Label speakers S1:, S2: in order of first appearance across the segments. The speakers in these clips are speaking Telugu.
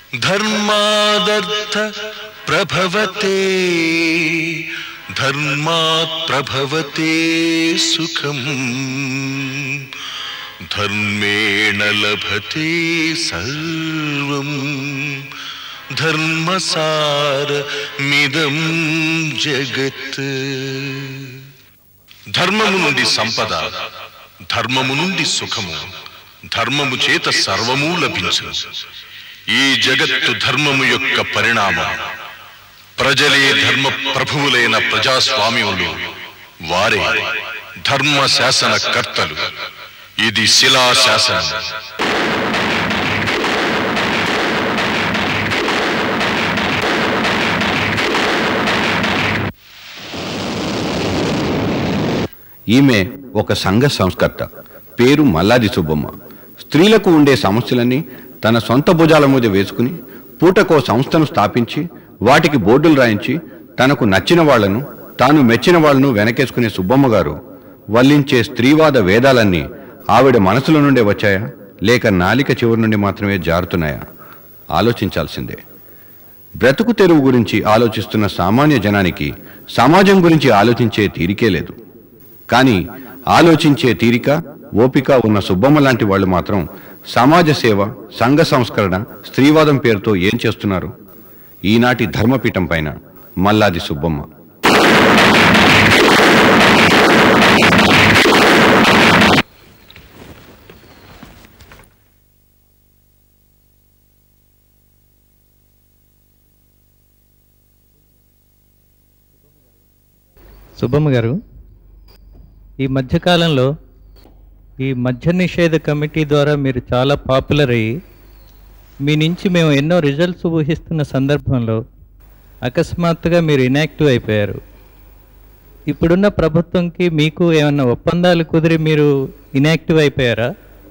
S1: ధర్మాదర్థ ప్రభవతే ధర్మాత్ ప్రభవతే సుఖం ధర్మేణ లభతే సర్వం ధర్మసార మిదం జగత్ ధర్మము నుండి సంపద ధర్మము నుండి సుఖము ధర్మము చేత సర్వము లభించు ఈ జగత్తు ధర్మము యొక్క పరిణామం ప్రజలే ధర్మ ప్రభువులైన ప్రజాస్వామ్యములు వారే ధర్మ శాసన కర్తలు ఇది శిలా శాసనం
S2: ఈమె ఒక సంఘ సంస్కర్త పేరు మల్లాది సుబ్బమ్మ స్త్రీలకు ఉండే సమస్యలన్నీ తన సొంత భుజాల మీద వేసుకుని పూటకో సంస్థను స్థాపించి వాటికి బోర్డులు రాయించి తనకు నచ్చిన వాళ్లను తాను మెచ్చిన వాళ్లను వెనకేసుకునే సుబ్బమ్మ గారు వల్లించే స్త్రీవాద వేదాలన్నీ ఆవిడ మనసుల నుండే వచ్చాయా లేక నాలిక చివరి నుండి మాత్రమే జారుతున్నాయా ఆలోచించాల్సిందే బ్రతుకు తెరువు గురించి ఆలోచిస్తున్న సామాన్య జనానికి సమాజం గురించి ఆలోచించే తీరికే లేదు కానీ ఆలోచించే తీరిక ఓపిక ఉన్న సుబ్బమ్మ లాంటి వాళ్ళు మాత్రం సమాజ సేవ సంఘ సంస్కరణ స్త్రీవాదం పేరుతో ఏం చేస్తున్నారు ఈనాటి ధర్మపీఠం పైన మల్లాది సుబ్బమ్మ
S3: సుబ్బమ్మ గారు ఈ మధ్యకాలంలో ఈ మద్య నిషేధ కమిటీ ద్వారా మీరు చాలా పాపులర్ అయ్యి మీ నుంచి మేము ఎన్నో రిజల్ట్స్ ఊహిస్తున్న సందర్భంలో అకస్మాత్తుగా మీరు ఇనాక్టివ్ అయిపోయారు ఇప్పుడున్న ప్రభుత్వంకి మీకు ఏమైనా ఒప్పందాలు కుదిరి మీరు ఇనాక్టివ్ అయిపోయారా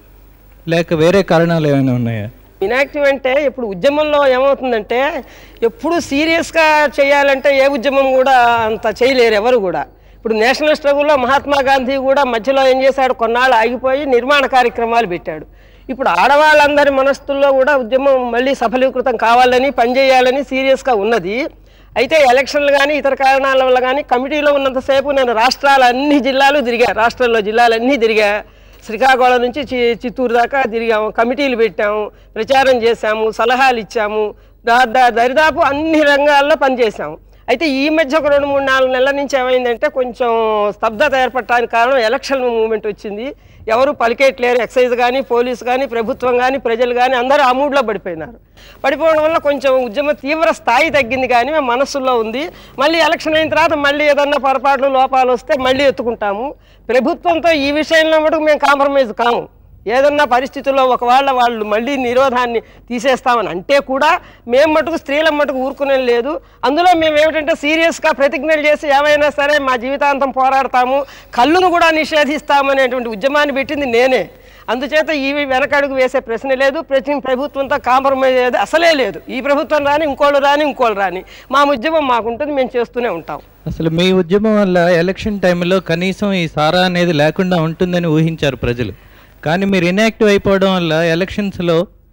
S3: లేక వేరే కారణాలు ఏమైనా ఉన్నాయా
S4: ఇనాక్టివ్ అంటే ఇప్పుడు ఉద్యమంలో ఏమవుతుందంటే ఎప్పుడు సీరియస్గా చేయాలంటే ఏ ఉద్యమం కూడా అంత చేయలేరు ఎవరు కూడా ఇప్పుడు నేషనల్ స్ట్రగుల్లో మహాత్మా గాంధీ కూడా మధ్యలో ఏం చేశాడు కొన్నాళ్ళు ఆగిపోయి నిర్మాణ కార్యక్రమాలు పెట్టాడు ఇప్పుడు ఆడవాళ్ళందరి మనస్సుల్లో కూడా ఉద్యమం మళ్ళీ సఫలీకృతం కావాలని పనిచేయాలని సీరియస్గా ఉన్నది అయితే ఎలక్షన్లు కానీ ఇతర కారణాల వల్ల కానీ కమిటీలో ఉన్నంతసేపు నేను రాష్ట్రాల అన్ని జిల్లాలు తిరిగా రాష్ట్రంలో జిల్లాలన్నీ తిరిగా శ్రీకాకుళం నుంచి చి- చిత్తూరు దాకా తిరిగాము కమిటీలు పెట్టాము ప్రచారం చేశాము సలహాలు ఇచ్చాము దా- దా- దరిదాపు అన్ని రంగాల్లో పనిచేశాము అయితే ఈ మధ్య ఒక రెండు మూడు నాలుగు నెలల నుంచి ఏమైందంటే కొంచెం స్తబ్దత ఏర్పడటానికి కారణం ఎలక్షన్ మూమెంట్ వచ్చింది ఎవరు పలికేట్లేరు ఎక్సైజ్ కానీ పోలీసు కానీ ప్రభుత్వం కానీ ప్రజలు కానీ అందరూ ఆ మూడ్లో పడిపోయినారు పడిపోవడం వల్ల కొంచెం ఉద్యమ తీవ్ర స్థాయి తగ్గింది కానీ మేము మనసులో ఉంది మళ్ళీ ఎలక్షన్ అయిన తర్వాత మళ్ళీ ఏదన్నా పొరపాట్లు లోపాలు వస్తే మళ్ళీ ఎత్తుకుంటాము ప్రభుత్వంతో ఈ విషయంలో మటుకు మేము కాంప్రమైజ్ కాము ఏదన్నా పరిస్థితుల్లో ఒకవేళ వాళ్ళు మళ్ళీ నిరోధాన్ని తీసేస్తామని అంటే కూడా మేము మటుకు స్త్రీల మటుకు ఊరుకునే లేదు అందులో మేము ఏమిటంటే సీరియస్గా ప్రతిజ్ఞలు చేసి ఏమైనా సరే మా జీవితాంతం పోరాడతాము కళ్ళును కూడా నిషేధిస్తామనేటువంటి ఉద్యమాన్ని పెట్టింది నేనే అందుచేత ఇవి వెనకడుగు వేసే ప్రశ్న లేదు ప్రతి ప్రభుత్వంతో కాంప్రమైజ్ అయ్యేది అసలే లేదు ఈ ప్రభుత్వం రాని ఇంకోళ్ళు రాని ఇంకోళ్ళు రాని మా ఉద్యమం మాకుంటుంది మేము చేస్తూనే ఉంటాం
S3: అసలు మీ ఉద్యమం వల్ల ఎలక్షన్ టైంలో కనీసం ఈ సారా అనేది లేకుండా ఉంటుందని ఊహించారు ప్రజలు కానీ మీరు ఇన్యాక్టివ్ అయిపోవడం వల్ల ఎలక్షన్స్లో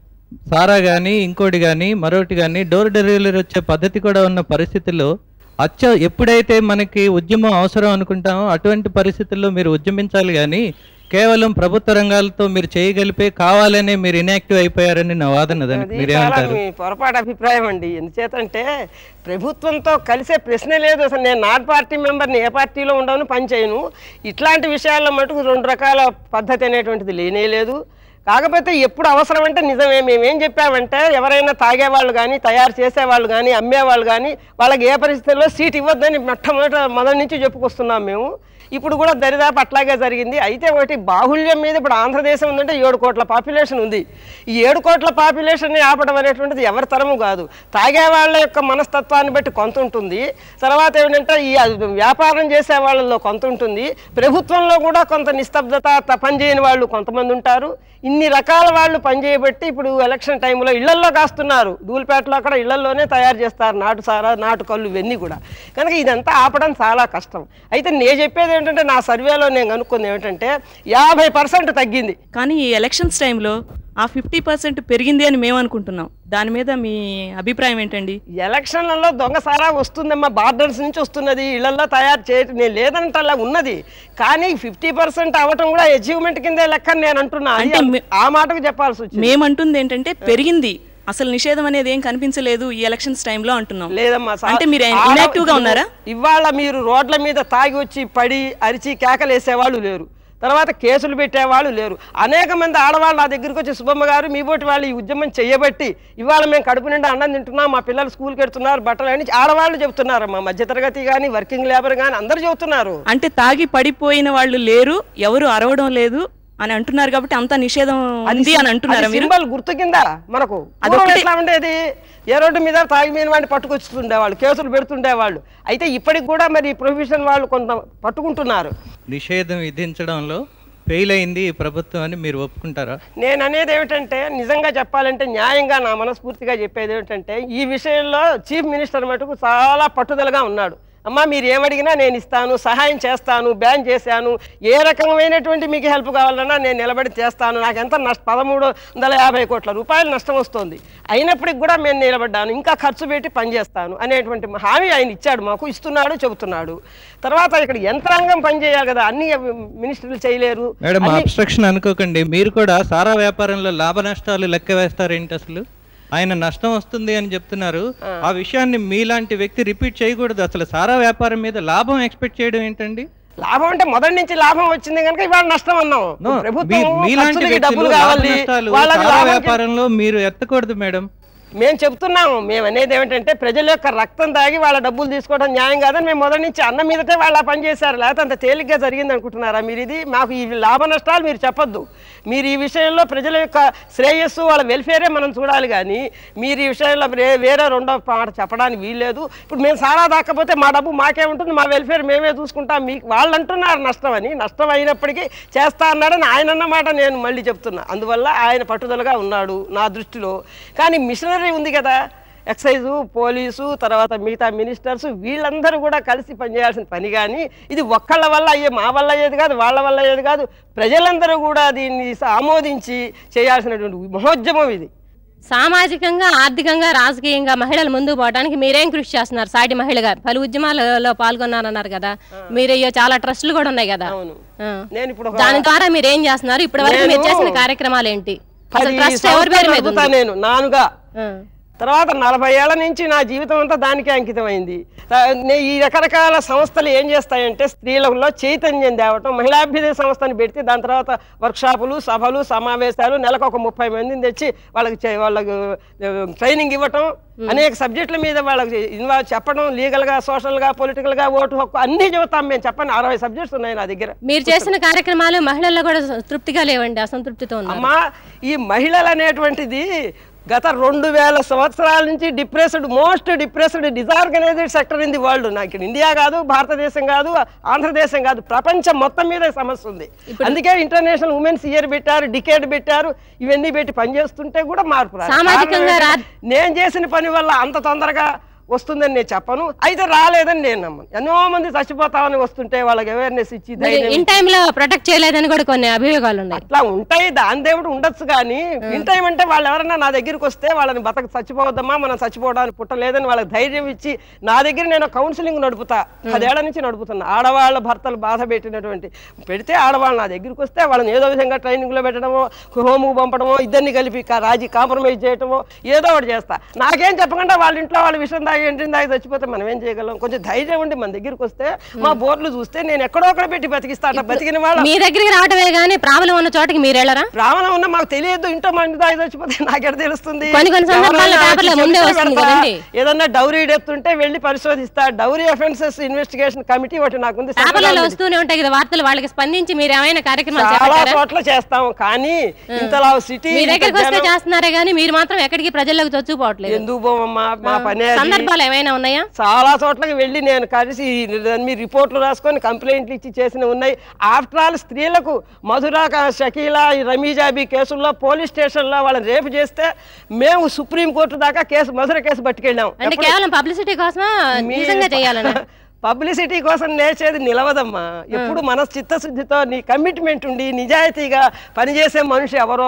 S3: సారా కానీ ఇంకోటి కానీ మరొకటి కానీ డోర్ డెలివరీ వచ్చే పద్ధతి కూడా ఉన్న పరిస్థితుల్లో అచ్చ ఎప్పుడైతే మనకి ఉద్యమం అవసరం అనుకుంటామో అటువంటి పరిస్థితుల్లో మీరు ఉద్యమించాలి కానీ కేవలం ప్రభుత్వ రంగాలతో మీరు చేయగలిపే కావాలనే మీరు ఇన్యాక్టివ్ అయిపోయారని నా వాదన దానికి
S4: అది చాలా
S3: మీరేమంటారు
S4: మీ పొరపాటు అభిప్రాయం అండి ఎందుచేతంటే ప్రభుత్వంతో కలిసే ప్రశ్నే లేదు అసలు నేను నాట్ పార్టీ మెంబర్ని ఏ పార్టీలో ఉండవను పనిచేయను ఇట్లాంటి విషయాల్లో మటుకు రెండు రకాల పద్ధతి అనేటువంటిది లేనే లేదు కాకపోతే ఎప్పుడు అవసరం అంటే నిజమే మేమేం చెప్పామంటే ఎవరైనా తాగేవాళ్ళు కానీ తయారు చేసేవాళ్ళు కానీ అమ్మేవాళ్ళు కానీ వాళ్ళకి ఏ పరిస్థితుల్లో సీట్ ఇవ్వద్దని మొట్టమొదట మొదటి నుంచి చెప్పుకొస్తున్నాం మేము ఇప్పుడు కూడా దరిదాపు అట్లాగే జరిగింది అయితే ఒకటి బాహుళ్యం మీద ఇప్పుడు ఆంధ్రదేశం ఉందంటే ఏడు కోట్ల పాపులేషన్ ఉంది ఈ ఏడు కోట్ల పాపులేషన్ని ఆపడం అనేటువంటిది ఎవరి తరము కాదు తాగే వాళ్ళ యొక్క మనస్తత్వాన్ని బట్టి కొంత ఉంటుంది తర్వాత ఏంటంటే ఈ అది వ్యాపారం చేసే వాళ్ళలో కొంత ఉంటుంది ప్రభుత్వంలో కూడా కొంత నిస్తబ్దత త- పనిచేయని వాళ్ళు కొంతమంది ఉంటారు ఇన్ని రకాల వాళ్ళు పనిచేయబట్టి ఇప్పుడు ఎలక్షన్ టైంలో ఇళ్లల్లో కాస్తున్నారు ధూళిపేటలో అక్కడ ఇళ్లలోనే తయారు చేస్తారు నాటు సారా నాటు కళ్ళు ఇవన్నీ కూడా కనుక ఇదంతా ఆపడం చాలా కష్టం అయితే నేను చెప్పేది ఏంటంటే నా సర్వేలో నేను కనుక్కుంది ఏమిటంటే యాభై పర్సెంట్ తగ్గింది
S5: కానీ ఈ ఎలక్షన్స్ టైంలో ఆ ఫిఫ్టీ పర్సెంట్ పెరిగింది అని మేము అనుకుంటున్నాం దాని మీద మీ అభిప్రాయం ఏంటండి
S4: ఎలక్షన్లలో దొంగసారా వస్తుందమ్మా బార్డర్స్ నుంచి వస్తున్నది ఇళ్లలో తయారు చేయటం నేను లేదంటే అలా ఉన్నది కానీ ఫిఫ్టీ పర్సెంట్ అవ్వటం కూడా అచీవ్మెంట్ కిందే లెక్క అని నేను అంటున్నా అది
S5: అంటే మీ-
S4: ఆ మాటకు చెప్పాల్సి వచ్చింది
S5: మేమంటుంది ఏంటంటే పెరిగింది అసలు నిషేధం అనేది ఏం కనిపించలేదు ఈ ఎలక్షన్స్ టైంలో అంటున్నాం
S4: లేదమ్మా సా-
S5: అంటే మీరు
S4: ఆడ-
S5: ఇన్యాక్టివ్ గా ఉన్నారా
S4: ఇవాళ మీరు రోడ్ల మీద తాగి వచ్చి పడి అరిచి కేకలేసేవాళ్ళు లేరు తర్వాత కేసులు పెట్టేవాళ్ళు లేరు అనేక మంది ఆడవాళ్ళు నా దగ్గరికి వచ్చి సుబ్బమ్మ గారు మీ బోటి వాళ్ళు ఈ ఉద్యమం చేయబట్టి ఇవాళ మేము కడుపు నిండా అన్నం తింటున్నాం మా పిల్లలు స్కూల్కి వెళ్తున్నారు బట్టలు అని ఆడవాళ్ళు చెప్తున్నారు మా మధ్యతరగతి కానీ వర్కింగ్ లేబర్ కానీ అందరూ చెబుతున్నారు
S5: అంటే తాగి పడిపోయిన వాళ్ళు లేరు ఎవరు అరవడం లేదు అని అంటున్నారు కాబట్టి అంత నిషేధం ఉంది అని అంటున్నారా మీరు
S4: సింబల్ గుర్తు కింద మనకు
S5: అదొకటి-
S4: పూర్వం ఎట్లా ఉండేది ఏ రోడ్డు మీద తాగి మీద వాడిని పట్టుకొచ్చుతుండేవాళ్ళు కేసులు పెడుతుండేవాళ్ళు అయితే ఇప్పటికి కూడా మరి ప్రొహిబిషన్ వాళ్ళు కొంత పట్టుకుంటున్నారు
S3: నిషేధం విధించడంలో ఫెయిల్ అయింది ఈ ప్రభుత్వం అని మీరు ఒప్పుకుంటారా
S4: నేను అనేది ఏమిటంటే నిజంగా చెప్పాలంటే న్యాయంగా నా మనస్ఫూర్తిగా చెప్పేది ఏమిటంటే ఈ విషయంలో చీఫ్ మినిస్టర్ మటుకు చాలా పట్టుదలగా ఉన్నాడు అమ్మా మీరు ఏమడిగినా నేను ఇస్తాను సహాయం చేస్తాను బ్యాన్ చేశాను ఏ రకమైనటువంటి మీకు హెల్ప్ కావాలన్నా నేను నిలబడి చేస్తాను నాకు ఎంత నష్ట పదమూడు వందల యాభై కోట్ల రూపాయలు నష్టం వస్తుంది అయినప్పటికి కూడా మేము నిలబడ్డాను ఇంకా ఖర్చు పెట్టి పనిచేస్తాను అనేటువంటి హామీ ఆయన ఇచ్చాడు మాకు ఇస్తున్నాడు చెబుతున్నాడు తర్వాత ఇక్కడ యంత్రాంగం పనిచేయాలి కదా అన్ని మినిస్టర్లు చేయలేరు
S3: మేడం
S4: అన్ని-
S3: అబ్స్ట్రక్షన్ అనుకోకండి మీరు కూడా సారా వ్యాపారంలో లాభ నష్టాలు లెక్క వేస్తారేంటి అసలు ఆయన నష్టం వస్తుంది అని చెప్తున్నారు ఆ విషయాన్ని మీలాంటి వ్యక్తి రిపీట్ చేయకూడదు అసలు సారా వ్యాపారం మీద లాభం ఎక్స్పెక్ట్ చేయడం ఏంటండి
S4: లాభం అంటే మొదటి నుంచి లాభం వచ్చింది కనుక ఇవాళ నష్టం అన్నాం
S3: No,
S4: ప్రభుత్వం
S3: మీ- మీలాంటి
S4: ఖర్చులకి
S3: వ్యక్తులు
S4: డబ్బులు
S3: లాభ
S4: కావాలి
S3: నష్టాలు
S4: వాళ్ళకి
S3: సారా
S4: లాభం
S3: వ్యాపారంలో మీరు ఎత్తకూడదు మేడం
S4: మేము చెప్తున్నాము మేము అనేది ఏమిటంటే ప్రజల యొక్క రక్తం తాగి వాళ్ళ డబ్బులు తీసుకోవడం న్యాయం కాదని మేము మొదటి నుంచి అన్న మీదటే వాళ్ళ పని చేశారు లేకపోతే అంత తేలిగ్గా జరిగింది అనుకుంటున్నారా మీరు ఇది మాకు ఈ లాభ నష్టాలు మీరు చెప్పొద్దు మీరు ఈ విషయంలో ప్రజల యొక్క శ్రేయస్సు వాళ్ళ వెల్ఫేరే మనం చూడాలి కానీ మీరు ఈ విషయంలో వే- వేరే రెండో మాట చెప్పడానికి వీల్లేదు ఇప్పుడు మేము సారా దాకపోతే మా డబ్బు మాకే ఉంటుంది మా వెల్ఫేర్ మేమే చూసుకుంటాం మీకు వాళ్ళు అంటున్నారు నష్టం అని నష్టం అయినప్పటికీ చేస్తా అన్నాడని ఆయన అన్నమాట నేను మళ్ళీ చెప్తున్నా అందువల్ల ఆయన పట్టుదలగా ఉన్నాడు నా దృష్టిలో కానీ మిషనరీ ఉంది కదా ఎక్సైజు పోలీసు తర్వాత మిగతా మినిస్టర్స్ వీళ్ళందరూ కూడా కలిసి పనిచేయాల్సిన పని కానీ ఇది ఒక్కళ్ళ వల్ల అయ్యే మా వల్ల అయ్యేది కాదు వాళ్ళ వల్ల అయ్యేది కాదు ప్రజలందరూ కూడా దీన్ని ఆమోదించి చేయాల్సినటువంటి మహోద్యమం ఇది
S6: సామాజికంగా ఆర్థికంగా రాజకీయంగా మహిళలు ముందుకు పోవడానికి మీరేం కృషి చేస్తున్నారు సాటి మహిళగా పలు ఉద్యమాలలో పాల్గొన్నారన్నారు కదా మీరు అయ్యో చాలా ట్రస్టులు కూడా ఉన్నాయి కదా
S4: అవును.
S6: ఆ.
S4: నేను ఇప్పుడు ఒక
S6: దాని ద్వారా మీరు ఏం చేస్తున్నారు ఇప్పటి వరకు మీరు
S4: నేను
S6: చేసిన కార్యక్రమాలు ఏంటి అసలు
S4: పది
S6: ట్రస్ట్ ఎవరి పేరు
S4: సంవత్సరాలు
S6: మీద
S4: నడుపుతా
S6: ఉంది?
S4: నేను నానుగా
S6: ఆ.
S4: తర్వాత నలభై ఏళ్ల నుంచి నా జీవితం అంతా దానికే అంకితమైంది తా- నే- ఈ రకరకాల సంస్థలు ఏం చేస్తాయంటే స్త్రీలలో చైతన్యం తేవటం మహిళాభ్యుదయ సంస్థని పెడితే దాని తర్వాత వర్క్షాపులు సభలు సమావేశాలు నెలకు ఒక ముప్పై మందిని తెచ్చి వాళ్ళకి చే- వాళ్ళకి ఆ, ట్రైనింగ్ ఇవ్వటం అనేక సబ్జెక్టుల మీద వాళ్ళకి ఇన్వాల్వ్ చెప్పడం లీగల్గా సోషల్గా పొలిటికల్గా ఓటు హక్కు అన్నీ చెబుతాం మేము చెప్పండి అరవై సబ్జెక్ట్స్ ఉన్నాయి నా దగ్గర
S6: మీరు చేసిన కార్యక్రమాలు మహిళల్లో కూడా తృప్తిగా లేవండి అసంతృప్తితో ఉన్నారు
S4: అమ్మా ఈ మహిళలు అనేటువంటిది గత రెండు వేల సంవత్సరాల నుంచి depressed most depressed disorganised sector in the world నాకు ఇక్కడ ఇండియా కాదు భారతదేశం కాదు ఆంధ్రదేశం కాదు ప్రపంచం మొత్తం మీద ఈ సమస్య ఉంది అందుకే ఇంటర్నేషనల్ ఉమెన్స్ ఇయర్ పెట్టారు డికేడ్ పెట్టారు ఇవన్నీ పెట్టి పనిచేస్తుంటే కూడా మార్పు రాలేదు.
S6: సామాజికంగా
S4: కారణం
S6: రా-
S4: ఏంటంటే, నేను చేసిన పని వల్ల అంత తొందరగా వస్తుందని నేను చెప్పను అయితే రాలేదని నేను నమ్మను ఎన్నో మంది చచ్చిపోతామని వస్తుంటే వాళ్ళకి అవేర్నెస్ ఇచ్చి
S6: మీరు
S4: ధైర్యం
S6: ఇన్ టైంలో ప్రొటెక్ట్ చేయలేదని కూడా కొన్ని అభియోగాలు ఉన్నాయి
S4: అట్లా ఉంటాయి దాని దేవుడు ఉండొచ్చు కానీ ఇన్ టైం అంటే వాళ్ళు ఎవరన్నా నా దగ్గరికి వస్తే వాళ్ళని బతక చచ్చిపోవద్దమ్మా మనం చచ్చిపోవడానికి పుట్టలేదని వాళ్ళకి ధైర్యం ఇచ్చి నా దగ్గర నేను కౌన్సిలింగ్ నడుపుతా పదేళ్ల నుంచి నడుపుతున్నా ఆడవాళ్ళ భర్తలు బాధ పెట్టినటువంటి పెడితే ఆడవాళ్ళు నా దగ్గరికి వస్తే వాళ్ళని ఏదో విధంగా ట్రైనింగ్లో పెట్టడమో హోముకు పంపడమో ఇద్దరిని కలిపి కా- రాజీ కాంప్రమైజ్ చేయటమో ఏదో ఒకటి చేస్తా నాకేం చెప్పకుండా వాళ్ళ ఇంట్లో వాళ్ళ విషయం దాగి ఎంట్రీని దాగి చచ్చిపోతే మనం ఏం చేయగలం కొంచెం ధైర్యం ఉండి మన దగ్గరికి వస్తే మా బోర్డులు చూస్తే నేను ఎక్కడో అక్కడ పెట్టి బతికిస్తా అట్లా బతికిన వాళ్ళ
S6: మీ దగ్గరికి రావటమే గానీ ప్రాబ్లం ఉన్న చోటకి మీరు వెళ్ళరా
S4: రావణ ఉన్న మాకు తెలియదు ఇంట్లో మంది దాగి చచ్చిపోతే నాకెడ తెలుస్తుంది
S6: కొన్ని కొన్ని సందర్భాల్లో
S4: ఎవరైనా
S6: పేపర్లో
S4: వచ్చి
S6: ముందే
S4: చెప్తే
S6: వస్తుంది
S4: పెడతా.
S6: కదండి.
S4: ఏదన్నా డౌరీ ఎత్తుంటే వెళ్ళి పరిశోధిస్తా డౌరీ అఫెన్సెస్ ఇన్వెస్టిగేషన్ కమిటీ ఒకటి నాకు ఉంది
S6: పేపర్లలో వస్తూనే ఉంటాయి కదా వార్తలు వాళ్ళకి స్పందించి మీరు ఏమైనా కార్యక్రమాలు
S4: చాలా
S6: చేపట్టారా
S4: చోట్ల చేస్తాం కానీ ఇంతలా సిటీ
S6: మీ దగ్గరికి వస్తే చేస్తున్నారే గానీ మీరు మాత్రం ఎక్కడికి ప్రజల్లోకి చొచ్చుకోవట్లేదు
S4: ఎందుకు పోవమ్మా మా పనే అది.
S6: సందర్భాలు ఏమైనా ఉన్నాయా
S4: చాలా చోట్లకి వెళ్ళి నేను కలిసి మీ రిపోర్ట్లు రాసుకొని కంప్లైంట్లు ఇచ్చి చేసిన ఉన్నాయి ఆఫ్టర్ ఆల్ స్త్రీలకు మధురా క- షకీలా ఈ రమీజాబీ కేసుల్లో పోలీస్ స్టేషన్లో వాళ్ళని రేపు చేస్తే మేము సుప్రీంకోర్టు దాకా కేసు మధుర కేసు పట్టుకెళ్ళాం
S6: అంటే
S4: ఎప్పుడు?
S6: కేవలం పబ్లిసిటీ కోసమా
S4: మీ-
S6: నిజంగా చేయాలనా
S4: పబ్లిసిటీ కోసం నేర్చేది నిలవదమ్మా ఎప్పుడు మన చిత్తశుద్ధితో నీ కమిట్మెంట్ ఉండి నిజాయితీగా పనిచేసే మనిషి ఎవరో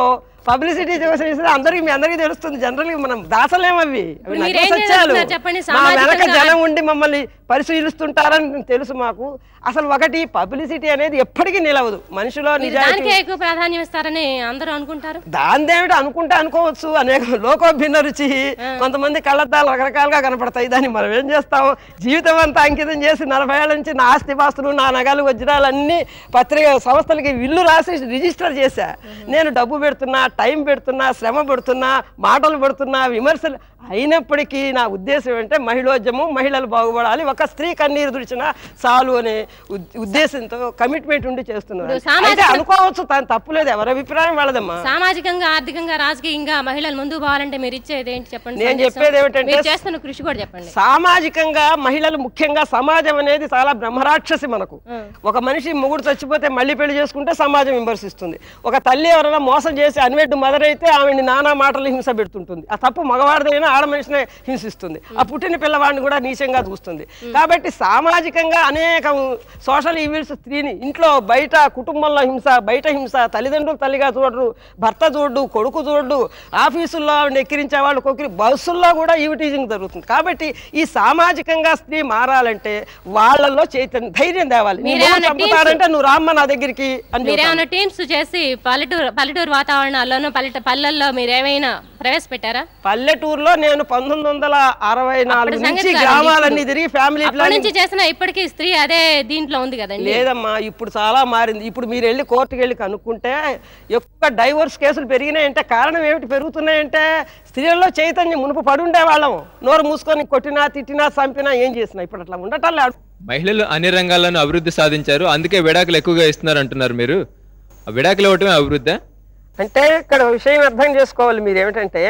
S4: పబ్లిసిటీ చేసేసి అందరికి మీ అందరికీ తెలుస్తుంది జనరల్ మనం దాసలేం అవి అవి
S6: ఇప్పుడు
S4: నగ్న
S6: మీరేం
S4: సత్యాలు
S6: చేస్తున్నారు చెప్పండి,
S4: మా వెనక
S6: సామాజికంగా-
S4: జనం ఉండి మమ్మల్ని పరిశీలిస్తుంటారని తెలుసు మాకు అసలు ఒకటి పబ్లిసిటీ అనేది ఎప్పటికీ నిలవదు మనిషిలో
S6: మీరు దానికే
S4: నిజాయితీ
S6: ఎక్కువ ప్రాధాన్యం ఇస్తారని అందరూ అనుకుంటారు
S4: దాందేమిటి అనుకుంటే అనుకోవచ్చు అనేక లోకో భిన్న రుచి కొంతమంది కళ్ళద్దాలు రకరకాలుగా కనపడతాయి దాన్ని మనం ఏం చేస్తాం జీవితం అంతా అంకితం చేసి నలభై ఏళ్ళ నుంచి నా ఆస్తిపాస్తులు నా నగలు వజ్రాలు అన్ని పత్రిక సంస్థలకి విల్లు రాసి రిజిస్టర్ చేశా నేను డబ్బు పెడుతున్నా టైం పెడుతున్నా శ్రమ పెడుతున్నా మాటలు పెడుతున్నా విమర్శలు అయినప్పటికీ నా ఉద్దేశం ఏంటంటే మహిళోద్యమం మహిళలు బాగుపడాలి ఒక స్త్రీ కన్నీరు తుడిచినా చాలు అనే ఉద్- ఉద్దేశంతో కమిట్మెంట్ ఉండి చేస్తున్నారు
S6: ఇప్పుడు సామాజిక-
S4: అయితే అనుకోవచ్చు తను తప్పులేదు ఎవరి అభిప్రాయం వాళ్ళదమ్మా
S6: సామాజికంగా ఆర్థికంగా రాజకీయంగా మహిళలు ముందుకు పోవాలంటే మీరు ఇచ్చేది ఏంటి చెప్పండి
S4: నేను
S6: సందేశం?
S4: చెప్పేది ఏమిటంటే-
S6: మీరు చేస్తున్న కృషి కూడా చెప్పండి
S4: సామాజికంగా మహిళలు ముఖ్యంగా సమాజం అనేది చాలా బ్రహ్మరాక్షసి మనకు ఒక మనిషి మొగుడు చచ్చిపోతే మళ్ళీ పెళ్లి చేసుకుంటే సమాజం విమర్శిస్తుంది ఒక తల్లి ఎవరైనా మోసం చేసి అన్వెడ్ మదర్ అయితే ఆమెని నానా మాటలు హింస పెడుతుంటుంది ఆ తప్పు మగవాడిదైనా ఆడ మనిషినే హింసిస్తుంది ఆ పుట్టిన పిల్లవాడిని కూడా నీచంగా చూస్తుంది కాబట్టి సామాజికంగా అనేక సోషల్ ఈవెంట్స్ స్త్రీని ఇంట్లో బయట కుటుంబంలో హింస బయట హింస తల్లిదండ్రులు తల్లిగా చూడరు భర్త చూడు కొడుకు చూడు ఆఫీసుల్లో ఆవిడని ఎక్కిరించే వాళ్ళు కొక్కిరి బస్సుల్లో కూడా ఈవిటీజింగ్ జరుగుతుంది కాబట్టి ఈ సామాజికంగా స్త్రీ మారాలంటే వాళ్ళల్లో చైతన్య ధైర్యం తేవాలి నీ
S6: మీరేమన్నా
S4: మొగుడు చంపుతాడంటే నువ్వు రామ్మ నా దగ్గరికి అని చెబుతాను.
S6: మీరేమైనా టీమ్స్ చేసి పల్లెటూరు పల్లెటూరు వాతావరణాల్లోనూ పల్లెట పల్లెల్లో మీరు ఏమైనా ప్రవేశపెట్టారా
S4: పల్లెటూరులో నేను పంతొమ్మిది వందల అరవై నాలుగు
S6: అప్పుడు
S4: నుంచి
S6: సంగతి కాదండి
S4: గ్రామాలన్నీ
S6: ఇప్పుడు.
S4: తిరిగి ఫ్యామిలీ
S6: అప్పటి
S4: ప్లానింగ్
S6: నుంచి చేసిన ఇప్పటికీ స్త్రీ అదే దీంట్లో ఉంది కదండి
S4: లేదమ్మా ఇప్పుడు చాలా మారింది ఇప్పుడు మీరు వెళ్ళి కోర్టుకి వెళ్ళి కనుక్కుంటే ఎక్కువ డైవోర్స్ కేసులు పెరిగినాయంటే కారణం ఏమిటి పెరుగుతున్నాయంటే స్త్రీలలో చైతన్యం మునుపు పడుండే వాళ్ళం నోరు మూసుకొని కొట్టినా తిట్టినా చంపినా ఏం చేసినా ఇప్పుడు అట్లా ఉండటం లేదు
S7: మహిళలు అన్ని రంగాల్లోనూ అభివృద్ధి సాధించారు అందుకే విడాకులు ఎక్కువగా ఇస్తున్నారు అంటున్నారు మీరు ఆ విడాకులు ఇవ్వటమే అభివృద్ధి
S4: అంటే ఇక్కడ విషయం అర్థం చేసుకోవాలి మీరు ఏమిటంటే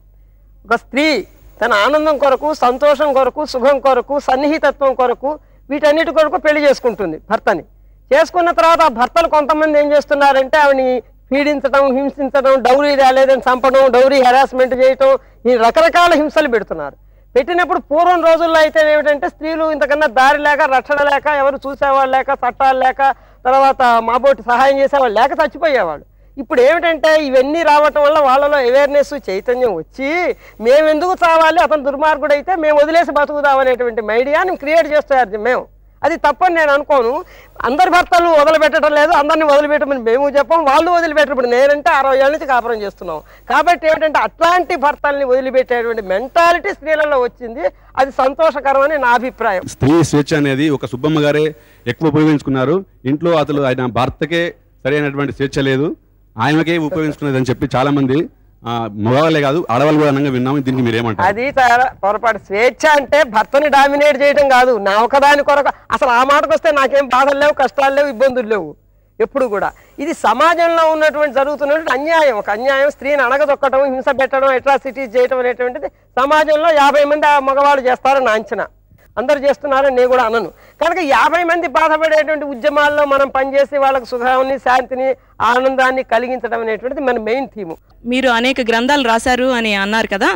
S4: ఒక స్త్రీ తన ఆనందం కొరకు సంతోషం కొరకు సుఖం కొరకు సన్నిహితత్వం కొరకు వీటన్నిటి కొరకు పెళ్లి చేసుకుంటుంది భర్తని చేసుకున్న తర్వాత ఆ భర్తలు కొంతమంది ఏం చేస్తున్నారంటే ఆవిడని పీడించడం హింసించడం డౌరీ రాలేదని చంపడం డౌరీ హెరాస్మెంట్ చేయటం ఈ రకరకాల హింసలు పెడుతున్నారు పెట్టినప్పుడు పూర్వం రోజుల్లో అయితే ఏమిటంటే స్త్రీలు ఇంతకన్నా దారి లేక రక్షణ లేక ఎవరు చూసేవాళ్ళు లేక చట్టాలు లేక తర్వాత మాబోటి సహాయం చేసేవాళ్ళు లేక చచ్చిపోయేవాళ్ళు ఇప్పుడు ఏమిటంటే ఇవన్నీ రావటం వల్ల వాళ్ళలో అవేర్నెస్ చైతన్యం వచ్చి మేము ఎందుకు చావాలి అతను దుర్మార్గుడు అయితే మేము వదిలేసి బతుకుదాం అనేటువంటి మైడియాని క్రియేట్ చేస్తారు మేము అది తప్పని నేను అనుకోను అందరి భర్తలు వదిలిపెట్టడం లేదు అందరిని వదిలిపెట్టమని మేము చెప్పాం వాళ్ళు వదిలిపెట్టరు ఇప్పుడు నేనంటే అరవై ఏళ్ళ నుంచి కాపురం చేస్తున్నాం కాబట్టి ఏమిటంటే అట్లాంటి భర్తల్ని వదిలిపెట్టేటువంటి మెంటాలిటీ స్త్రీలలో వచ్చింది అది సంతోషకరమని నా అభిప్రాయం
S8: స్త్రీ స్వేచ్ఛ అనేది ఒక సుబ్బమ్మ గారే ఎక్కువ ఉపయోగించుకున్నారు ఇంట్లో అతను ఆయన భర్తకే సరైనటువంటి స్వేచ్ఛ లేదు ఆయనకే ఉపయోగించుకున్నది అని చెప్పి చాలా మంది ఆ, మగవాళ్ళే కాదు ఆడవాళ్ళు కూడా అనంగా విన్నాము దీనికి మీరేమంటారు
S4: అది చాలా పొరపాటు స్వేచ్ఛ అంటే భర్తని డామినేట్ చేయడం కాదు నా ఒకదాని కొరకు అసలు ఆ మాటకు వస్తే నాకేం బాధలు లేవు కష్టాలు లేవు ఇబ్బందులు లేవు ఎప్పుడు కూడా ఇది సమాజంలో ఉన్నటువంటి జరుగుతున్నటువంటి అన్యాయం ఒక అన్యాయం స్త్రీని అణగదొక్కడం హింస పెట్టడం అట్రాసిటీస్ చేయడం అనేటువంటిది సమాజంలో యాభై మంది ఆ మగవాళ్ళు చేస్తారని నా అంచనా అందరు చేస్తున్నారని నేను కూడా అనను కనుక యాభై మంది బాధపడేటువంటి ఉద్యమాల్లో మనం పనిచేసి వాళ్ళకు సుఖాన్ని శాంతిని ఆనందాన్ని కలిగించడం అనేటువంటిది మన మెయిన్ థీము
S5: మీరు అనేక గ్రంథాలు రాశారు అని అన్నారు కదా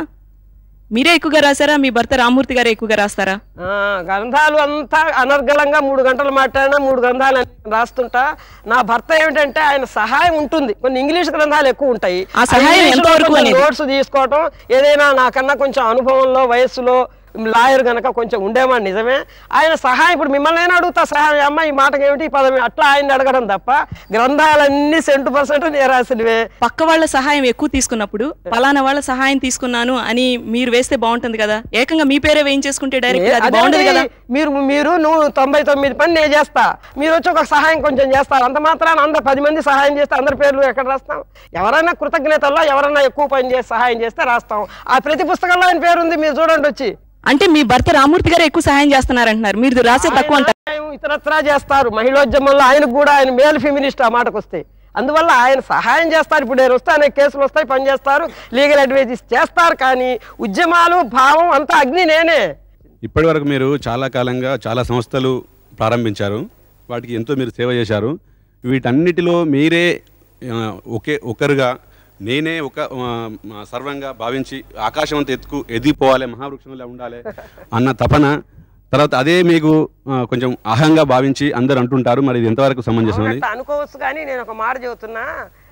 S5: మీరే ఎక్కువగా రాశారా మీ భర్త రామూర్తి గారు ఎక్కువగా రాస్తారా
S4: ఆ, గ్రంథాలు అంతా అనర్గళంగా మూడు గంటలు మాట్లాడినా మూడు గ్రంథాలు అన్ని రాస్తుంటా నా భర్త ఏమిటంటే ఆయన సహాయం ఉంటుంది కొన్ని ఇంగ్లీష్ గ్రంథాలు ఎక్కువ ఉంటాయి
S5: ఆ సహాయం ఎంతవరకు అనేది?
S4: నోట్స్ తీసుకోవటం ఏదైనా నాకన్నా కొంచెం అనుభవంలో వయస్సులో లాయర్ గనక కొంచెం ఉండేవాడు నిజమే ఆయన సహాయం ఇప్పుడు మిమ్మల్ని అయినా అడుగుతా సహాయం అమ్మ ఈ మాటకి ఏమిటి ఈ పదం ఏమిటి?" అట్లా ఆయన అడగడం తప్ప గ్రంథాలన్నీ సెంటు పర్సెంట్ నేరాసినవే
S5: పక్క వాళ్ళ సహాయం ఎక్కువ తీసుకున్నప్పుడు పలానా వాళ్ళ సహాయం తీసుకున్నాను అని మీరు వేస్తే బాగుంటుంది కదా ఏకంగా మీ పేరే వేయించేసుకుంటే డైరెక్ట్ అది బాగుండదు కదా
S4: అదేంటి? మీరు మీరు నువ్వు తొంభై తొమ్మిది పని నేను చేస్తా మీరు వచ్చి ఒక సహాయం కొంచెం చేస్తారు అంత మాత్రాన అందరు పది మంది సహాయం చేస్తే అందరి పేర్లు ఎక్కడ రాస్తాం ఎవరైనా కృతజ్ఞతల్లో ఎవరైనా ఎక్కువ పని చేసి సహాయం చేస్తే రాస్తాం ఆ ప్రతి పుస్తకంలో ఆయన పేరు ఉంది మీరు చూడండి వచ్చి
S5: అంటే మీ భర్త రామూర్తి గారు ఎక్కువ సహాయం చేస్తున్నారంటున్నారు మీరు రాసే తక్కువ అంటారు
S4: ఆయన ఇతరత్రా చేస్తారు మహిళోద్యమంలో ఆయనకు కూడా ఆయన మేల్ ఫెమినిస్ట్ ఆ మాటకు వస్తే అందువల్ల ఆయన సహాయం చేస్తారు ఇప్పుడు నేను వస్తానే కేసులు వస్తాయి పని చేస్తారు లీగల్ అడ్వైజెస్ చేస్తారు కానీ ఉద్యమాలు భావం అంతా అగ్ని నేనే
S8: ఇప్పటి వరకు మీరు చాలా కాలంగా చాలా సంస్థలు ప్రారంభించారు వాటికి ఎంతో మీరు సేవ చేశారు వీటన్నిటిలో మీరే ఆ, ఒకే ఒకరుగా నేనే ఒక ఆ, ఆ, సర్వంగా భావించి ఆకాశం అంత ఎత్తుకు ఎదిగిపోవాలి మహావృక్షంలో ఉండాలి అన్న తపన తర్వాత అదే మీకు ఆ, కొంచెం అహంగా భావించి అందరు అంటుంటారు మరి ఇది ఎంతవరకు సమంజసం అని
S4: అవునట్టు అనుకోవచ్చు కానీ నేను ఒక మాట చెబుతున్నా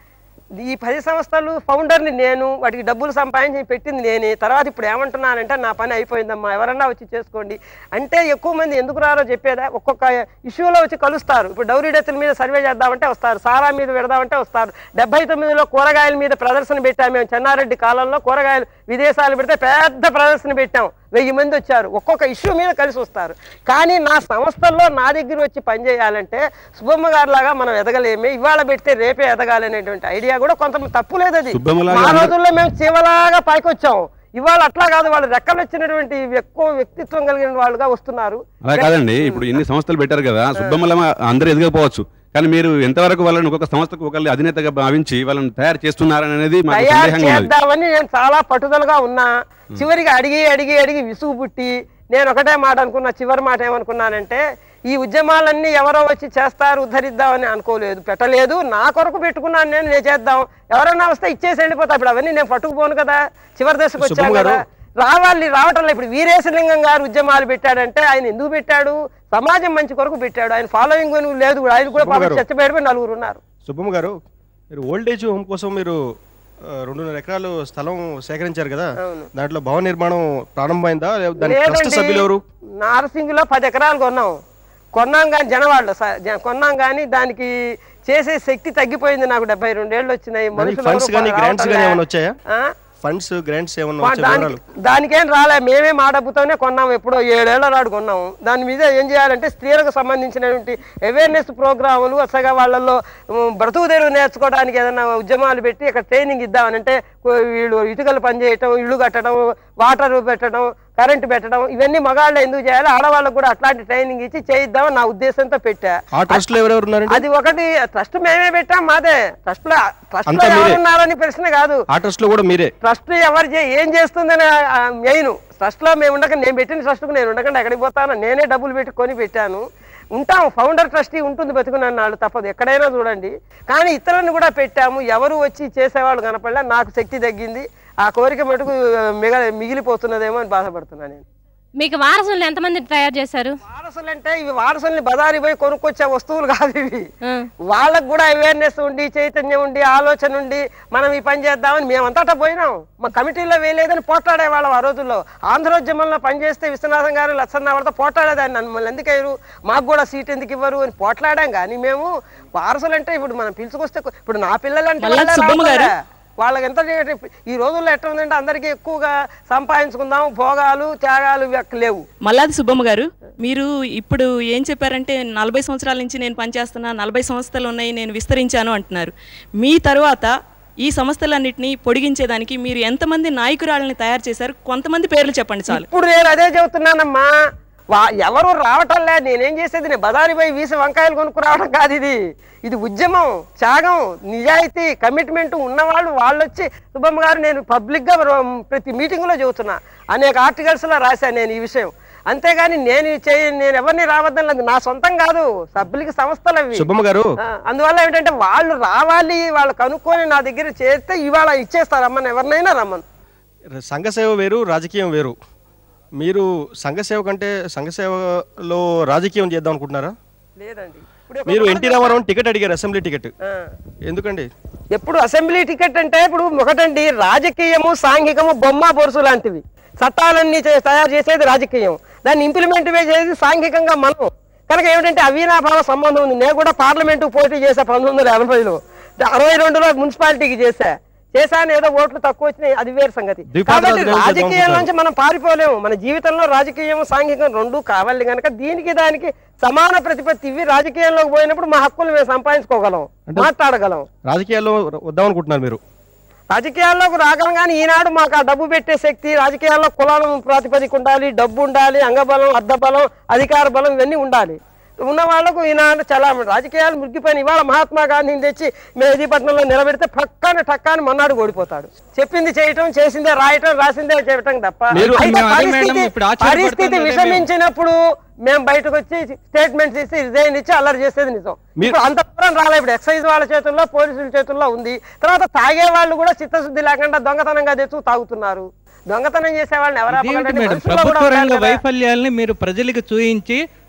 S4: ఈ పది సంస్థలు ఫౌండర్ని నేను వాటికి డబ్బులు సంపాదించి పెట్టింది నేనే తర్వాత ఇప్పుడు ఏమంటున్నానంటే నా పని అయిపోయిందమ్మా ఎవరన్నా వచ్చి చేసుకోండి అంటే ఎక్కువ మంది ఎందుకు రారో చెప్పేదా ఒక్కొక్క ఇష్యూలో వచ్చి కలుస్తారు ఇప్పుడు డౌరీ డెత్తుల మీద సర్వే చేద్దామంటే వస్తారు సారా మీద పెడదామంటే వస్తారు డెబ్బై తొమ్మిదిలో కూరగాయల మీద ప్రదర్శన పెట్టాం మేము చెన్నారెడ్డి కాలంలో కూరగాయలు విదేశాలు పెడితే పెద్ద ప్రదర్శన పెట్టాం వెయ్యి మంది వచ్చారు ఒక్కొక్క ఇష్యూ మీద కలిసి వస్తారు కానీ నా సంస్థల్లో నా దగ్గర వచ్చి పనిచేయాలంటే సుబ్బమ్మ గారి లాగా మనం ఎదగలేమే ఇవాళ పెడితే రేపే ఎదగాలనేటువంటి ఐడియా కూడా కొంత తప్పు లేదు అది
S8: సుబ్బమ్మలాగా
S4: మా
S8: అందరూ-
S4: రోజుల్లో మేము చీవలాగా పైకి వచ్చాం ఇవాళ అట్లా కాదు వాళ్ళు రెక్కలు వచ్చినటువంటి ఎక్కువ వ్యక్తిత్వం కలిగిన వాళ్ళుగా వస్తున్నారు
S8: అలా కాదండి ఇప్పుడు ఇన్ని సంస్థలు పెట్టారు కదా సుబ్బమ్మల అందరూ ఎదగకపోవచ్చు కానీ మీరు ఎంతవరకు వాళ్ళని ఒక్కొక్క సంస్థకు ఒకళ్ళు అధినేతగా భావించి వాళ్ళని తయారు చేస్తున్నారని అనేది మాకు
S4: తయారు
S8: సందేహంగా ఉన్నది
S4: చేద్దామని నేను చాలా పట్టుదలగా ఉన్నా చివరికి అడిగి అడిగి అడిగి విసుగు పుట్టి నేను ఒకటే మాట అనుకున్నా చివరి మాట ఏమనుకున్నానంటే ఈ ఉద్యమాలన్నీ ఎవరో వచ్చి చేస్తారు ఉద్ధరిద్దామని అనుకోలేదు పెట్టలేదు నా కొరకు పెట్టుకున్నాను నేను నేను చేద్దాం ఎవరన్నా వస్తే ఇచ్చేసి వెళ్ళిపోతా ఇప్పుడు అవన్నీ నేను పట్టుకుపోను కదా చివరి దశకు వచ్చాను
S9: సుబ్బమ్మ గారు.
S4: కదా రావాలి రావటంలో ఇప్పుడు వీరేశలింగం గారు ఉద్యమాలు పెట్టాడంటే ఆయన ఎందుకు పెట్టాడు సమాజం మంచి కొరకు పెట్టాడు ఆయన ఫాలోయింగ్ లేదు కూడా ఆయన కూడా
S9: సుబ్బమ్మ గారు.
S4: చచ్చిపోయి నలుగురు ఉన్నారు
S9: సుబ్బమ్మ గారు మీరు ఓల్డ్ ఏజ్ హోమ్ కోసం మీరు ఆ, రెండున్నర ఎకరాలు స్థలం సేకరించారు కదా దాంట్లో భవన నిర్మాణం ప్రారంభమైందా లేదా దాని ట్రస్ట్ సభ్యులు ఎవరు
S4: నారసింగిలో పది ఎకరాలు కొన్నాం కొన్నాం కానీ జనవాళ్ళు స- జ- కొన్నాం కానీ దానికి చేసే శక్తి తగ్గిపోయింది నాకు డెబ్బై రెండేళ్ళు వచ్చినాయి మనుషులు
S9: ఫండ్స్
S4: ఎవరు
S9: కానీ గ్రాంట్స్ కానీ
S4: రావటంలే.
S9: ఏమైనా వచ్చాయా
S4: ఆ?
S9: ఫండ్స్ గ్రాంట్స్ ఏమైనా
S4: వా-
S9: వచ్చే
S4: దానికి
S9: వివరాలు
S4: దానికేం రాలే మేమే మా డబ్బుతోనే కొన్నాము ఎప్పుడో ఏడేళ్ల నాడు కొన్నాము దాని మీద ఏం చేయాలంటే స్త్రీలకు సంబంధించినటువంటి అవేర్నెస్ ప్రోగ్రాములు అసగా వాళ్ళల్లో ఉమ్, బ్రతుకు తెరువు నేర్చుకోవడానికి ఏదైనా ఉద్యమాలు పెట్టి ఇక్కడ ట్రైనింగ్ ఇద్దామని అంటే కో- వీళ్ళు ఇటుకలు పనిచేయటం ఇల్లు కట్టడం వాటర్ పెట్టడం కరెంట్ పెట్టడం ఇవన్నీ మగాళ్ళు ఎందుకు చేయాలి ఆడవాళ్ళకు కూడా అట్లాంటి ట్రైనింగ్ ఇచ్చి చేయిద్దామని నా ఉద్దేశంతో పెట్టా
S9: ఆ ట్రస్ట్ లో ఎవరెవరు ఉన్నారండి
S4: అది ఒకటి ట్రస్ట్ మేమే పెట్టాం మాదే ట్రస్ట్ లో ట్రస్ట్ లో
S9: అంతా మీరే.
S4: ఎవరున్నారని ప్రశ్న కాదు
S9: ఆ ట్రస్ట్ లో కూడా మీరే
S4: ట్రస్ట్ ఎవరు చే- ఏం చేస్తుందని మెయిన్ ట్రస్ట్ లో మేము ఉండక నేను పెట్టిన ట్రస్ట్కు నేను ఉండకుండా ఎక్కడికి పోతాను నేనే డబ్బులు పెట్టి కొని పెట్టాను ఉంటాం ఫౌండర్ ట్రస్టీ ఉంటుంది బతుకున్నాళ్ళు తప్పదు ఎక్కడైనా చూడండి కానీ ఇతరులను కూడా పెట్టాము ఎవరు వచ్చి చేసేవాళ్ళు కనపడలే నాకు శక్తి తగ్గింది ఆ కోరిక మటుకు మిగ మిగిలిపోతున్నదేమో అని బాధపడుతున్నాను నేను
S6: మీకు వారసులు ఎంతమంది తయారు చేశారు
S4: వారసులు అంటే ఇవి వారసుల్ని బజారి పోయి కొనుక్కొచ్చే వస్తువులు కాదు ఇవి
S6: ఆ.
S4: వాళ్ళకు కూడా అవేర్నెస్ ఉండి చైతన్యం ఉండి ఆలోచన ఉండి మనం ఈ పని చేద్దామని మేమంతటా పోయినాం మా కమిటీలో వేయలేదని పోట్లాడే వాళ్ళం ఆ రోజుల్లో ఆంధ్రోద్యమంలో పనిచేస్తే విశ్వనాథం గారు లచ్చన్న వాళ్ళతో పోట్లాడేదాన్ని మమ్మల్ని ఎందుకు అయ్యారు మాకు కూడా సీట్ ఎందుకు ఇవ్వరు అని పోట్లాడాం కానీ మేము వారసులు అంటే ఇప్పుడు మనం పిలుచుకొస్తే ఇప్పుడు నా పిల్లలు అంటే
S5: మల్లాది
S4: వాళ్ళే
S5: సుబ్బమ్మ గారు.
S4: రావట్లే. వాళ్ళకి ఎంత చేయటం- ఈ రోజుల్లో ఎట్లా ఉందంటే అందరికీ ఎక్కువగా సంపాదించుకుందాం భోగాలు త్యాగాలు ఇవి లేవు
S5: మల్లాది సుబ్బమ్మ గారు మీరు ఇప్పుడు ఏం చెప్పారంటే నలభై సంవత్సరాల నుంచి నేను పనిచేస్తున్నా నలభై సంస్థలు ఉన్నాయి నేను విస్తరించాను అంటున్నారు మీ తర్వాత ఈ సంస్థలన్నింటినీ పొడిగించేదానికి మీరు ఎంతమంది నాయకురాళ్ళని తయారు చేశారు కొంతమంది పేర్లు చెప్పండి చాలు
S4: ఇప్పుడు నేను అదే చెబుతున్నానమ్మా వా ఎవరు రావటంలే నేనేం చేసేది నేను బజారి పోయి వీసి వంకాయలు కొనుక్కు రావడం కాదు ఇది ఇది ఉద్యమం త్యాగం నిజాయితీ కమిట్మెంట్ ఉన్నవాళ్ళు వాళ్ళు వచ్చి సుబ్బమ్మ గారు నేను పబ్లిక్గా ప్రతి మీటింగ్లో చెబుతున్నా అనేక ఆర్టికల్స్లో రాశాను నేను ఈ విషయం అంతేగాని నేను ఈ చేయ నేను ఎవరిని రావద్దని లేదు నా సొంతం కాదు సభ్యులకి సంస్థలు అవి
S9: సుబ్బమ్మ గారు
S4: ఆ, అందువల్ల ఏంటంటే వాళ్ళు రావాలి వాళ్ళు కనుక్కొని నా దగ్గర చేస్తే ఇవాళ ఇచ్చేస్తారు రమ్మని ఎవరినైనా రమ్మను
S9: సంఘ సేవ వేరు రాజకీయం వేరు మీరు సంఘ సేవ కంటే సంఘ సేవలో రాజకీయం చేద్దాం అనుకుంటున్నారా
S4: లేదండి ఇప్పుడు ఒక
S9: మీరు
S4: మాట
S9: ఎన్టీ రామారావు టికెట్ అడిగారు అసెంబ్లీ టికెట్
S4: ఆ.
S9: ఎందుకండి
S4: ఎప్పుడు అసెంబ్లీ టికెట్ అంటే ఇప్పుడు ఒకటండి రాజకీయము సాంఘికము బొమ్మ బొరుసు లాంటివి చట్టాలన్నీ చే- తయారు చేసేది రాజకీయం దాన్ని ఇంప్లిమెంట్ చేసేది సాంఘికంగా మనం కనుక ఏమిటంటే అవినాభావ సంబంధం ఉంది నేను కూడా పార్లమెంటు పోటీ చేశా పంతొమ్మిది వందల ఎనభైలో అరవై రెండులో మున్సిపాలిటీకి చేశా చేశాను ఏదో ఓట్లు తక్కువ వచ్చినాయి అది వేరు సంగతి
S9: ద్విపాద
S4: కాబట్టి
S9: రాజకీయాలు
S4: రాజకీయం
S9: చేద్దాం
S4: నుంచి మనం పారిపోలేము మన జీవితంలో రాజకీయం సాంఘికం రెండు కావాలి కనుక దీనికి దానికి సమాన ప్రతిపత్తి ఇవి రాజకీయంలోకి పోయినప్పుడు మా హక్కులు మేము సంపాదించుకోగలం మాట్లాడగలం
S9: రాజకీయాల్లో వద్దాం అనుకుంటున్నారు మీరు
S4: రాజకీయాల్లోకి రాగలం కానీ ఈనాడు మాకు ఆ డబ్బు పెట్టే శక్తి రాజకీయాల్లో కులాల ప్రాతిపదిక ఉండాలి డబ్బు ఉండాలి అంగబలం అర్ధబలం అధికార బలం ఇవన్నీ ఉండాలి ఉన్న వాళ్ళకు ఈనాడు చాలా రాజకీయాలు ముగ్గిపోయిన ఇవాళ మహాత్మా గాంధీని తెచ్చి మెహదీపట్నంలో నిలబెడితే పక్కన టక్కాని మొన్నాడు ఓడిపోతాడు చెప్పింది చేయటం చేసిందే రాయటం రాసిందే చేయటం తప్ప
S9: మీరు-
S4: అయితే
S3: మేము అదే మేడం
S4: పరిస్థితి-
S3: ఇప్పుడు ఆశ్చర్యపడుతున్నదే
S4: పరిస్థితి
S3: మేము.
S4: విషమించినప్పుడు మేము బయటకు వచ్చి స్టేట్మెంట్స్ ఇచ్చి రిజైన్ ఇచ్చి అల్లరి చేసేది నిజం
S9: మీరు-
S4: ఇప్పుడు అంత దూరం రాలే ఇప్పుడు ఎక్సైజ్ వాళ్ళ చేతుల్లో పోలీసుల చేతుల్లో ఉంది తర్వాత తాగే వాళ్ళు కూడా చిత్తశుద్ధి లేకుండా దొంగతనంగా తెచ్చు తాగుతున్నారు దొంగతనం చేసే వాళ్ళని ఎవరు
S3: ఇదేమిటి
S4: ఆపగలరండి?
S3: మేడం
S4: మనుషుల్లో కూడా
S3: ప్రభుత్వ
S4: ఉండాలి
S3: రంగ
S4: కదా.
S3: వైఫల్యాల్ని మీరు ప్రజలకు చూయించి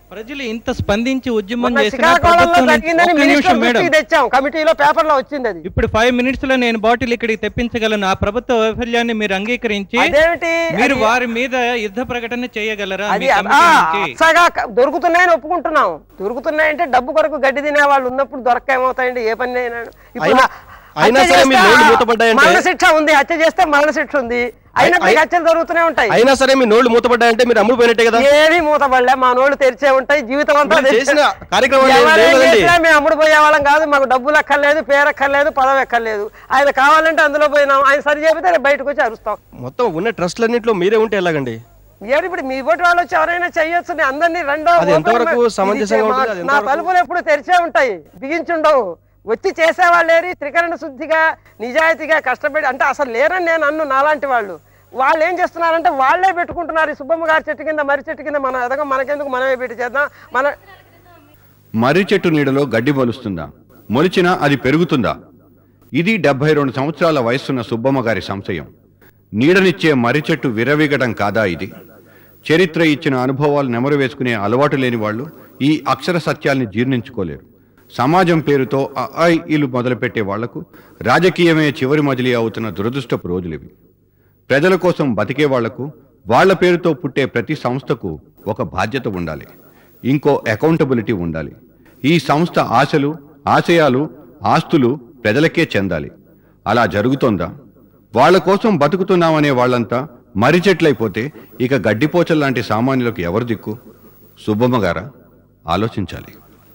S3: ప్రజలు ఇంత స్పందించి ఉద్యమం
S4: మొన్న
S3: చేసిన
S4: శ్రీకాకుళంలో
S3: ప్రభుత్వం నుంచి-
S4: జరిగిందని
S3: ఒక్క నిమిషం
S4: మినిస్టర్
S3: మేడం
S4: దృష్టికి తెచ్చాం కమిటీలో పేపర్లో వచ్చింది అది
S3: ఇప్పుడు ఫైవ్ మినిట్స్ లో నేను బాటిల్ ఇక్కడికి తెప్పించగలను ఆ ప్రభుత్వ వైఫల్యాన్ని మీరు అంగీకరించి
S4: అదేమిటి
S3: మీరు
S4: అది-
S3: వారి మీద యుద్ధ ప్రకటన చేయగలరా
S4: అది
S3: మీ
S4: ఆ,
S3: కమిటీ నుంచి?
S4: అచ్చగా క- దొరుకుతున్నాయని ఒప్పుకుంటున్నాం దొరుకుతున్నాయంటే డబ్బు కొరకు గడ్డి తినే వాళ్ళు ఉన్నప్పుడు దొరక్క ఏమవుతాయండి ఏ పని అయినా ఇప్పుడు
S9: అయినా-
S4: హత్య
S9: అయినా సరే మీ
S4: చేస్తే
S9: నోళ్ళు మూతపడ్డాయంటే-
S4: మరణ శిక్ష ఉంది హత్య చేస్తే మరణ శిక్ష ఉంది అయినప్పటికీ
S9: అయి-
S4: హత్యలు జరుగుతూనే ఉంటాయి
S9: అయినా సరే మీ నోళ్ళు మూతపడ్డాయంటే మీరు అమ్ముడు పోయినట్టే కదా
S4: ఏమీ మూతపడలే మా నోళ్ళు తెరిచే ఉంటాయి జీవితం అంతా
S9: మీరు
S4: తెరిచే-
S9: చేసిన కార్యక్రమాలు ఏం
S4: ఎవరేం
S9: లేవు కదండి.
S4: చేసినా మేము అమ్ముడు పోయే వాళ్ళం కాదు మాకు డబ్బులు ఎక్కర్లేదు పేరు ఎక్కర్లేదు పదవి ఎక్కర్లేదు ఆయన కావాలంటే అందులో పోయినాం ఆయన సరి చెబితే రేపు బయటకు వచ్చి అరుస్తాం
S9: మొత్తం ఉన్న ట్రస్ట్లన్నింటిలో మీరే ఉంటే ఎలాగండి
S4: ఏడు ఇప్పుడు మీ ఓటు వాళ్ళు వచ్చి ఎవరైనా చెయ్యొచ్చు నేను అందరినీ రెండో
S9: అది ఎంతవరకు
S4: ఓపెన్ మా-
S9: సమంజసంగా
S4: ఇది
S9: ఉంటుంది?
S4: మా-
S9: అది
S4: నా
S9: ఎంతవరకు-
S4: తలుపులు ఎప్పుడు తెరిచే ఉంటాయి బిగించుండవు వచ్చి చేసేవాళ్ళేరి త్రికరణ శుద్ధిగా నిజాయితీగా కష్టపడి అంటే అసలు లేరని నేను అన్ను నాలాంటి వాళ్ళు వాళ్ళు ఏం చేస్తున్నారంటే వాళ్ళే పెట్టుకుంటున్నారు ఈ సుబ్బమ్మ గారి చెట్టు కింద మర్రి చెట్టు కింద మనం ఎదగ మనకెందుకు మనమే పెట్టి చేద్దాం మన
S2: మర్రి చెట్టు నీడలో గడ్డి మొలుస్తుందా మొలిచినా అది పెరుగుతుందా ఇది డెబ్బై రెండు సంవత్సరాల వయస్సున్న సుబ్బమ్మ గారి సంశయం నీడనిచ్చే మర్రి చెట్టు విరవీగడం కాదా ఇది చరిత్ర ఇచ్చిన అనుభవాలు నెమరు వేసుకునే అలవాటు లేని వాళ్ళు ఈ అక్షర సత్యాల్ని జీర్ణించుకోలేరు సమాజం పేరుతో ఇలు మొదలుపెట్టే వాళ్లకు రాజకీయమే చివరి మజిలీ అవుతున్న దురదృష్టపు రోజులివి ప్రజల కోసం బతికే వాళ్లకు వాళ్ళ పేరుతో పుట్టే ప్రతి సంస్థకు ఒక బాధ్యత ఉండాలి ఇంకో అకౌంటబిలిటీ ఉండాలి ఈ సంస్థ ఆశలు ఆశయాలు ఆస్తులు ప్రజలకే చెందాలి అలా జరుగుతోందా వాళ్ళ కోసం బతుకుతున్నామనే వాళ్ళంతా మర్రి చెట్లయిపోతే ఇక గడ్డిపోచల్ లాంటి సామాన్యులకు ఎవరు దిక్కు సుబ్బమ్మ గారా ఆలోచించాలి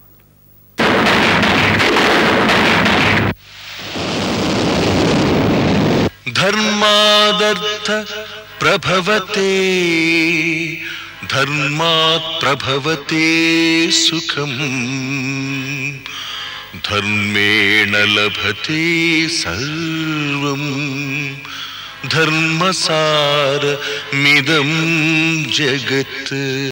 S1: ధర్మాదర్థ ప్రభవతే ధర్మాత్ ప్రభవతే సుఖం ధర్మేణ లభతే సర్వం ధర్మసార మిదం జగత్